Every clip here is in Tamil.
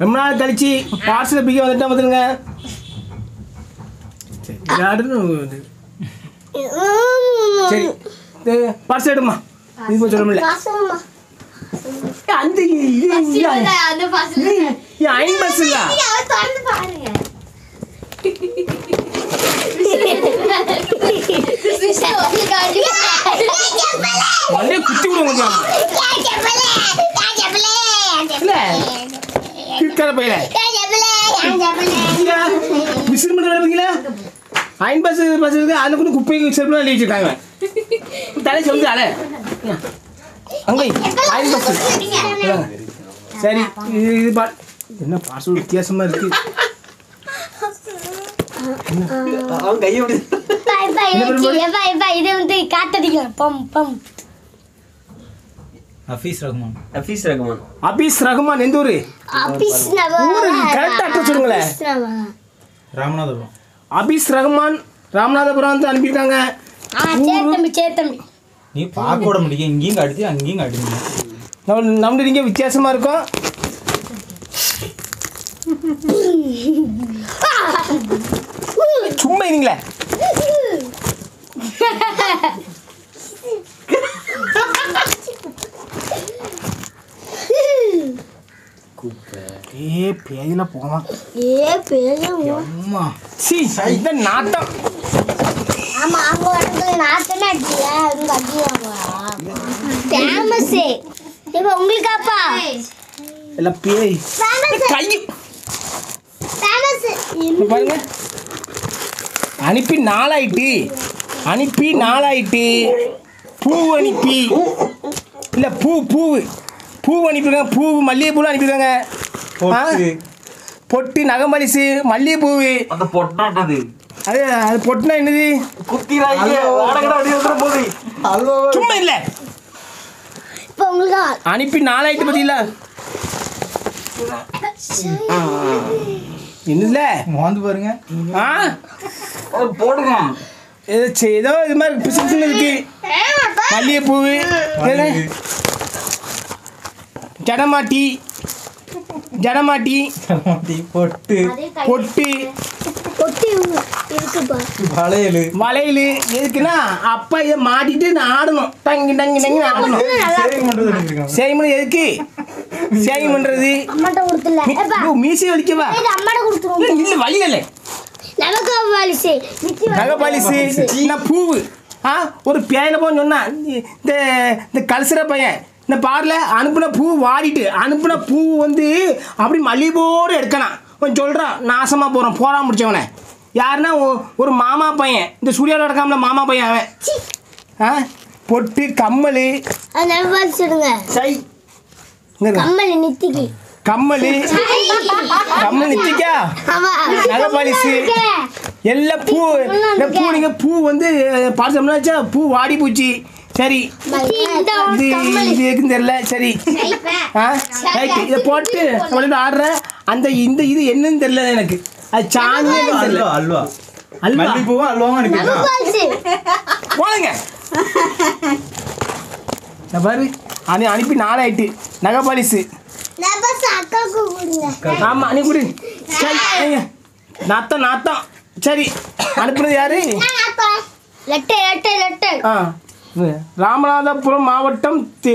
ரொம்ப நாள் கழிச்சு பார்சல் பிக்க வந்துட்டா வந்துருங்க சரி யாருன்னு சரி பார்சல் எடுமா இது கொஞ்சம் சொல்ல பாசமா அந்த இது இது அந்த பசங்க இது அயன் பஸ் இல்ல அவ திறந்து பாருங்க சிஸ்டர் உங்களுக்கு மண்டையை குத்தி விடுங்க இல்ல இருக்கிற பையல விசிறு பண்ணுற பார்த்தீங்களா அயன் பஸ் பஸ் இருக்கு அதில் கூட குப்பைக்கு செருப்பு எழுதி வச்சிருக்காங்க தலை சொல்லி அலை அங்கே அயன் பஸ் சரி இது இது பா என்ன பார்சல் வித்தியாசமா இருக்கு அவன் கையை விடு இது வந்து காத்தடிக்கலாம் பம் பம் ஹஃபீஸ் ரஹ்மான் ஹஃபீஸ் ரகுமான் அபீஸ் ரகுமான் எந்த ஊரு ஆபீஸ் ஊரு கரெக்டாக அட்ரஸ் சொல்லுங்களேன் ராமநாதபுரம் அபீஸ் ரகுமான் ராமநாதபுரம் வந்து அனுப்பியிருக்காங்க ஆ சேத்தம்பி சேத்தம்பி நீ பார்க்க விட முடியும் இங்கேயும் கடிச்சு அங்கேயும் கடிங்க நம்ம நம்ம இங்கே வித்தியாசமா இருக்கும் சும்மா இருங்களே ஏ பேயில போவான் ஏ பேரும் அம்மா சி இந்த நாட்டம் ஆமா அங்க வரது நாத்தமே அடிக்கல அங்க அடிவாங்க ஃபேமஸ் இப்ப உங்களுக்காப்பா எல்லாம் பேய் ஃபேமஸ் கை ஃபேமஸ் இங்க பாருங்க அனுப்பி நாளாயிட்டு அனுப்பி நாளாயிட்டு பூ அனுப்பி இல்லை பூ பூவு பூ அனுப்பியிருக்காங்க பூ மல்லிகைப்பூலாம் அனுப்பியிருக்காங்க பொட்டு. ஆ? பொட்டு நகமலிசு மல்லிகைப்பூவு அந்த பொட்டாட்டது அது அது பொட்டுனா என்னது குத்திராங்க வாடகடா அப்படி வந்துட போகுது சும்மா இல்லை இப்ப உங்களுக்கு அனுப்பி நாளாயிட்டு பார்த்தீங்களா என்னதுல மோந்து பாருங்க ஆ போடுங்க ஏதோ சே- ஏதோ இது மாதிரி பிசுன்னு இருக்கு மல்லிகைப்பூவு என்ன? ஜடமாட்டி ஜடமாட்டி டீ, பொட்டு பொட்டு கொட்டி இருக்குப்பா வளையல் வளையல் எதுக்குன்னா அப்பா இதை மாட்டிட்டு நான் ஆடணும் டங்கி டங்கி டங்கி ஆடணும் சேவிங் பண்ணுறது எடுத்துருக்காங்க சேவிங் பண்ணி எதுக்கு சேவிங் பண்ணுறது அம்மாட்ட கொடுத்துல ஏப்பா மீசை வலிக்கவா இது அம்மாட்ட கொடுத்துருவோம் இல்லை வழி இல்லை நமக்கு பாலிசி மிச்சி நகபாலிசு சின்ன பூவு ஆ ஒரு பேயில போன்னு சொன்னா இந்த இந்த கல்சர பையன் இந்த பாரில் அனுப்புன பூ வாடிட்டு அனுப்புன பூ வந்து அப்படி மல்லிகைப்பூவோடு எடுக்கணும் கொஞ்சம் சொல்கிறான் நாசமாக போகிறான் போறா முடிச்சவனே யாருன்னா ஒ- ஒரு மாமா பையன் இந்த சூர்யாவில் நடக்காமல மாமா பையன் அவன் ஆ பொட்டு கம்மல் அது நம்ம பாலிசி எடுங்க சை இங்க இரு. கம்மல் நித்திக்கு கம்மல் கம்மல் நித்திக்கா ஆமா நகைபாலிசு எல்லாம் பூ இந்த பூ நீங்கள் பூ வந்து பார்த்து பூ வாடி போச்சு சரி மிச்சி இந்த இது இது எதுக்குன்னு தெரியல சரி ஆ ரைட்டு இதை போட்டு நம்மளோட ஆடுற அந்த இந்த இது என்னன்னு தெரியல எனக்கு அது சாமியே தெரியல அல்வா அல்வா அல்வா மல்லிப்பூவும் அல்வாவும் அனுப்பிடுறான் பாலிசி போடுங்க இந்த பாரு அனு அனுப்பி நாளாயிட்டு நகை பாலிசு நான் பஸ் அக்காவுக்கு கொடுங்க ஆமா நீ குடி சரி ஐயா. நாத்தம் நாத்தம் சரி அனுப்புனது யாரு லெட்டர் லெட்டர் லெட்டர் ஆ இது ராமநாதபுரம் மாவட்டம் தே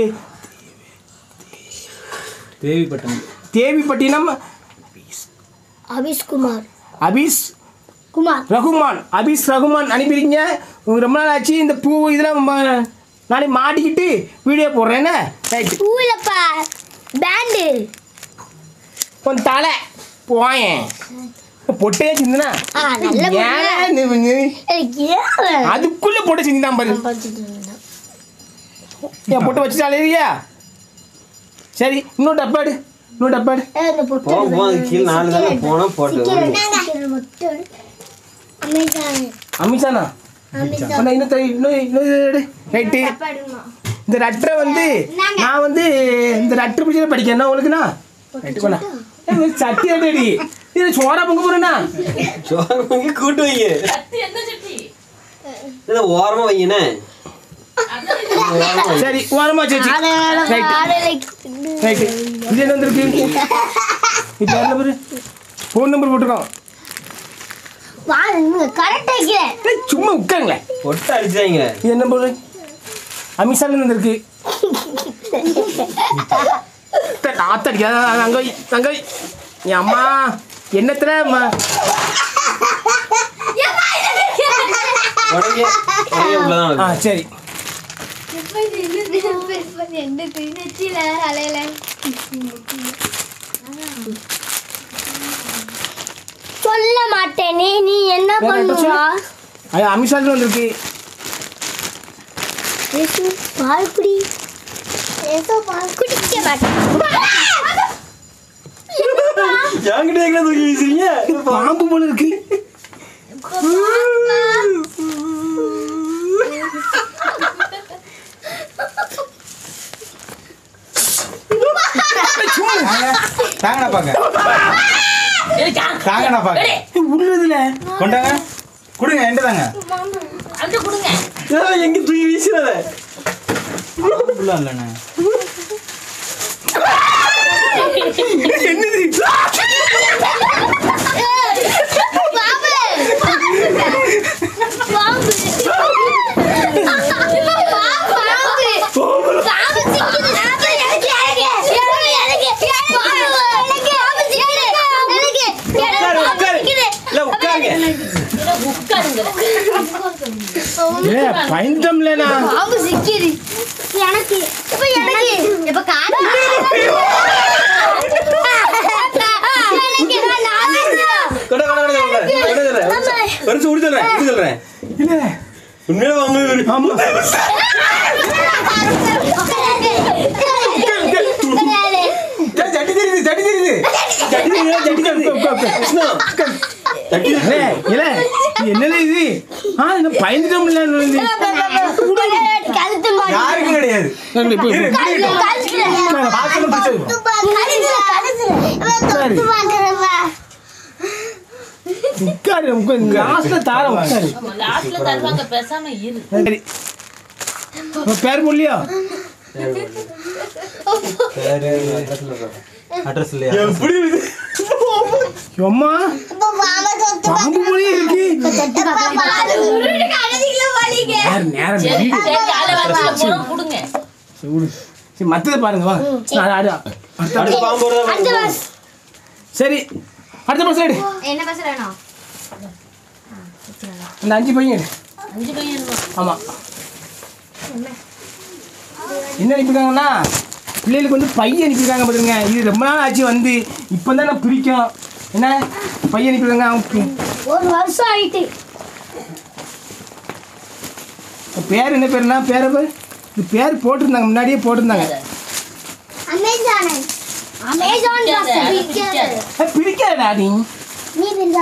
தேவிப்பட்டினம் தேவிப்பட்டினம் அபிஷ் குமார் அபீஸ் குமார் ரகுமான் அபீஸ் ரகுமான் அனுப்பிடுங்க உங்களுக்கு ரொம்ப நாள் ஆச்சு இந்த பூ இதெல்லாம் ம- நாளைக்கு மாட்டிக்கிட்டு வீடியோ போடுறேன் என்ன ரைட்டு பூலப்பா பேண்டு கொஞ்சம் தலை போயேன் பொட்டையே சிந்தனா ஆ நல்ல ஏன் நீ- நீ- எனக்கு ஏன் அதுக்குள்ள பொட்டை சிந்தான் பாரு படிச்சுட்டு இருந்தேன். என் பொட்டை வச்சுட்டாலே இல்லையா சரி இன்னொரு டப்பாடு இன்னொரு டப்பாடு ஏய், இந்த பொட்டு போக போக கீழே நாலு தானே போனா போட்டு விடு. ஸ்டிக்கர் மட்டும் எடு. அமேசான் அமிஷானா அமேசான் அண்ணா, இன்னும் தரி- இன்னும் இன்னும் ரைட்டு இந்த ரட்டரை வந்து நான் வந்து இந்த ரட்டர் பிடிச்சதை படிக்கிறேன் உங்களுக்குண்ணா ரைட்டு போண்ணா சட்டி அடி இது சோறா பொங்க போறேண்ணா சோறு வாங்கி கூட்டு வைங்க இதை ஓரமா வைங்கண்ணே ஓரமா வைங்க. சரி ஓரமா சேச்சி ரைட்டு ரைட்டு இது என்ன வந்திருக்கு இப்போ என்ன பேர் ஃபோன் நம்பர் போட்டுருக்கோம் வா நீங்க கரெக்டா வைக்கிறேன் ஏய், சும்மா உட்காருங்களேன் ஒட்ட அடிச்சாங்க இது என்ன பொருள் அமித்ஷால இருக்கு ஆத்தடி அங்கே வை அங்கே வை என் அம்மா என்னத்துல ம- உடனே உடனே உள்ளதான் ஆ வருது. சரி எந்த நெத்தியில அலையில சொல்ல மாட்டேனே நீ என்ன வேற பண்ணுவா அது அமித்ஷால வந்திருக்கு ஏசு பால் குடி ஏசு பால் குடிக்க மாட்டேன் என்கிட்ட எங்க தூக்கி வீசுறீங்க இது பாம்பு போல இருக்கு தாங்கடா பாக்க தாங்கடா பாக்க உள்ளதுல கொண்டாங்க கொடுங்க என்கிட்ட தாங்க ஏன் எங்க தூக்கி வீசுறத ஃபுல்லா இல்லைண்ணே என்னது உட்காரு உட்காரு இல்ல உட்காருங்க ஏ பயந்தம்லண்ணா பாம்பு சிக்கிது எனக்கு இப்ப எனக்கு இப்ப காட்டு கொட கொட கொட கொட கொட சொல்றேன் ஒரு நிமிஷம் உடி சொல்றேன் உடி சொல்றேன் இல்ல உண்மையில வாங்க ஆமா ஏய், சட்டி தெரியுது சட்டி தெரியுது ஜட்டி தெரியுதா? ஜட்டி தெரியுது. கிருஷ்ணா, ஜட்டி இல்ல தெரியுது. இல்ல என்னல இது ஆ என்ன பயந்துட்டோம்ல இது கழுத்து யாருக்கும் கிடையாது இரு, இப்போ, இப்போ. பாசனம் பிடிச்சது உட்காரு உட்காரு லாஸ்ட்ல தார உட்காரு லாஸ்ட்ல தருவாங்க பேசாம இரு சரி உன் பேர் மொழியா அட்ரஸ் இல்லையா எப்படி இருக்கு? அம்மா பாம்பு மொழியே இருக்கு நேரம் நேரம் சரி வீடு. சரி அலைவாசியில போனா கொடுங்க சரி, விடு. சரி மத்ததை பாருங்க வா நான் ஆடு அடுத்த அடுத்து பாம்பு வருதா பாருங்க. சரி அடுத்த பஸ் எடு என்ன பஸ் வேணும் அந்த அஞ்சு பையன் எடு அஞ்சு பையன் ஆமா என்ன அனுப்பியிருக்காங்கன்னா பிள்ளைகளுக்கு வந்து பையன் அனுப்பியிருக்காங்க பார்த்துருங்க இது ரொம்ப நாள் ஆச்சு வந்து இப்போ தான் நான் பிரிக்கும் என்ன பையன் அனுப்பியிருக்காங்க அவங்க ஒரு வருஷம் ஆயிட்டு பேர் என்ன பேருனா பேரை பேர் இது பேர் போட்டிருந்தாங்க முன்னாடியே போட்டிருந்தாங்க அமேசான் அமேசான் பிடிக்காது, அது பிடிக்காது. அது பிடிக்காதடா நீ நீ பிரிஞ்சா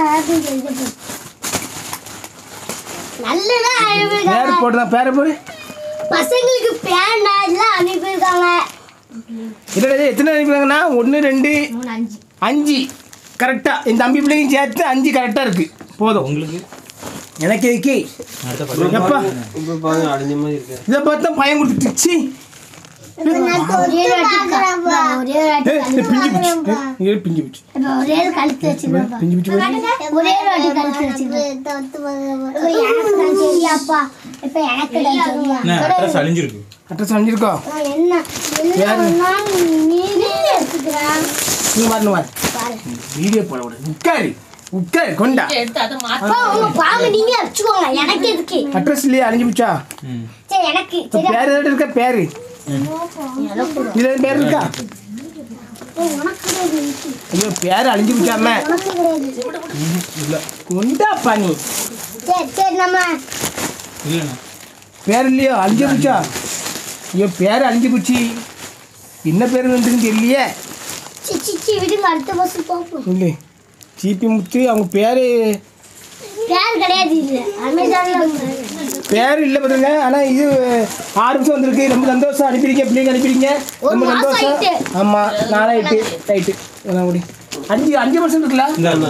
நல்லதா பேர் அனுப்பியிருக்காங்க போட்டுதான் பேரை பேர் பசங்களுக்கு பேண்டா எல்லாம் அனுப்பியிருக்காங்க இல்லை எத்தனை அனுப்பியிருக்காங்கன்னா ஒன்று ரெண்டு மூணு அஞ்சு அஞ்சு கரெக்டாக என் தம்பி பிள்ளைங்க சேர்த்து அஞ்சு கரெக்டாக இருக்குது போதும் உங்களுக்கு எனக்கு எதுக்கு அடுத்த இப்ப படம் எப்பா? பாருங்க, இப்ப பாருங்க அடைஞ்ச மாதிரி இருக்கு இதை பார்த்தா பயம் கொடுத்துச்சு ஒரே வாட்டி நான் ஒரே வாட்டி பிஞ்சு பிடிச்சி இங்கே பிஞ்சு பிடிச்சி இப்ப ஒரே ஒரு கழுத்து வச்சிருப்பா பிஞ்சு பிடிச்சி போய் ஒரே ஒரு வாட்டி கழுத்து வச்சிருப்பா எனக்கு தான் தெரியாப்பா இப்ப எனக்கு தான் தெரியும் என்ன அட்ரஸ் அழிஞ்சிருக்கு அட்ரஸ் அணிஞ்சிருக்கோம் நான் என்ன என்ன நீனே எடுத்துக்கிறேன் நீ வரணும் வர பாரு வீடியோ போட விட உட்காரு உட்காரு கொண்டா எடுத்து அதை அப்பா மாத்தி உங்க பாம்பு நீங்க வச்சுக்கோங்க எனக்கு எதுக்கு அட்ரஸ் இல்லையா அழிஞ்சு போச்சா ம் சரி எனக்கு இப்போ சரி பேர் ஏதாவது இருக்கா பேர் இதில் பேர் இருக்கா உனக்கு கிடையாது ஐயோ பேர் அழிஞ்சு போச்சாம உனக்கு கிடையாது இல்லை கொண்டாப்பா நீ சரி சரி நம்ம இல்லைண்ணா பேர் இல்லையோ அழிஞ்சு போச்சா ஐயோ பேர் அழிஞ்சு போச்சு என்ன பேர் வந்துருக்குன்னு தெரியலையே சி சி சி விடுங்க அடுத்த பஸ் பார்ப்போம் இல்லை சிபி முத்து அவங்க பேர் பேர் கிடையாது இது அமேசான்ல பேர் இல்லை பாருங்க ஆனால் இது ஆறு நிமிஷம் வந்திருக்கு ரொம்ப சந்தோஷம் அனுப்பிடுங்க பிள்ளைங்க அனுப்பிடுங்க ஒரு ரொம்ப மாசம் சந்தோஷம் ஆயிட்டு. ஆமாம் நாலாயிட்டு ரைட்டு முடி அஞ்சு அஞ்சு பர்சன்ட் இருக்குல்ல இந்த இந்த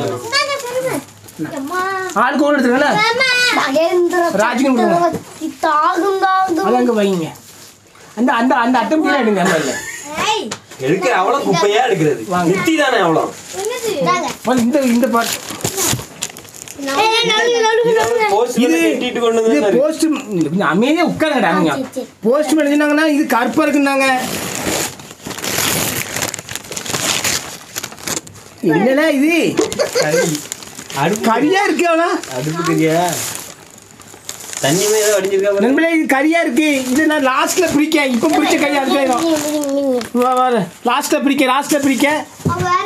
ஆளுக்கு ஒன்று எடுத்துக்கல மகேந்திர ராஜிக்கு கொடுங்க. சக்கரவர்த்தி தாகும் தாகும் அது அங்கே வைங்க அந்த அந்த அந்த அட்டை எடுங்க அந்த இல்லை ஏய் எடுக்கிற அவ்வளோ குப்பையா எடுக்கிறது வாங்க. நித்தி தானே அவ்வளோ தாங்க வந்து இந்த இந்த பாட்டு இது போஸ்ட் இது கட்டிட்டு கொண்டு இது வந்து போஸ்ட் கொஞ்சம் அமைதியாக உட்காருங்கடா அவங்க சரி, சரி. போஸ்ட் பண்ணிச்சுனாங்கன்னா இது கருப்பாக இருக்குன்னாங்க என்னடா இது அடுப்பு கரியா இருக்கு அவ்வளோ அடுப்பு கறியா தண்ணி மேல ஏதோ அடிஞ்சிருக்கா பாரு. நண்பர்களே இது கரியா இருக்கு இது நான் லாஸ்ட்ல பிரிக்க இப்போ பிரிச்ச கையா இருக்கு மீன் மீன் மீன் லாஸ்ட்ல பிரிக்க லாஸ்ட்ல பிரிக்க அவ